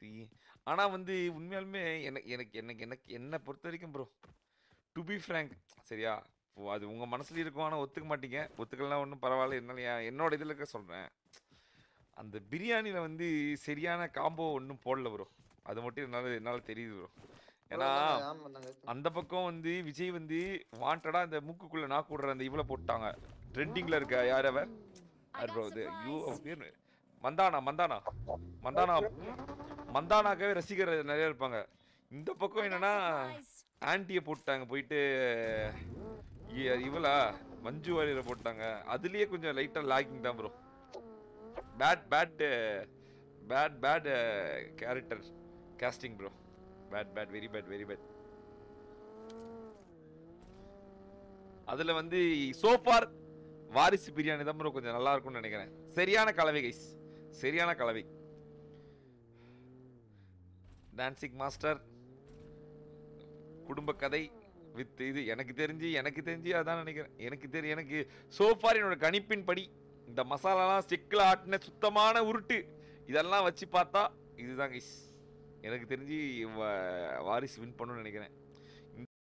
தி- ஆனா வந்து உண்மையாலுமே எனக்கு எனக்கு எனக்கு எனக்கு என்னை பொறுத்த வரைக்கும் ப்ரோ டு பி ஃப்ரேங்க் சரியா இப்போ அது உங்க மனசுல இருக்கும் ஆனா ஒத்துக்க மாட்டீங்க ஒத்துக்கலாம் ஒன்றும் பரவாயில்ல என்னால என்- என்னோட இதில் இருக்க சொல்றேன் அந்த பிரியாணியில வந்து சரியான காம்போ ஒன்றும் போடல ப்ரோ அது மட்டும் என்னால் என்னால் தெரியுது ப்ரோ ஏன்னா ஆமா நாங்க அந்த பக்கம் வந்து விஜய் வந்து வாண்டடா இந்த மூக்குக்குள்ள நாக்கு விடுற அந்த இவ்வளோ போட்டாங்க ட்ரெண்டிங்ல இருக்க யார் அவ யார் ப்ரோ இது ஐயோ அவ பேர் மந்தானா மந்தானா மந்தானா மந்தானாக்கவே ரசிகர் நிறைய இருப்பாங்க இந்த பக்கம் என்னன்னா ஆன்ட்டியை போட்டாங்க போயிட்டு இ- இவளா மஞ்சு வாரியரை போட்டாங்க அதுலயே கொஞ்சம் லைட்டா லாகிங் தான் bro bad bad bad bad character casting bro bad bad very bad very bad அதுல வந்து சோஃபார் வாரிசு பிரியாணி தான் ப்ரோ கொஞ்சம் நல்லா இருக்கும்னு நினைக்கிறேன் சரியான கலவை கைஸ் சரியான கலவை டான்சிங் மாஸ்டர் குடும்ப கதை வித் இது எனக்கு தெரிஞ்சு எனக்கு தெரிஞ்சு அதான் நினைக்கிறேன் எனக்கு தெரியும் எனக்கு சோஃபார் என்னோட கணிப்பின் படி இந்த மசாலாலாம் ஸ்டிக்கில் ஆட்டின சுத்தமான உருட்டு இதெல்லாம் வச்சு பார்த்தா இதுதான் கைஸ் எனக்கு தெரிஞ்சு வ- வாரிசு வின் பண்ணணும்னு நினைக்கிறேன்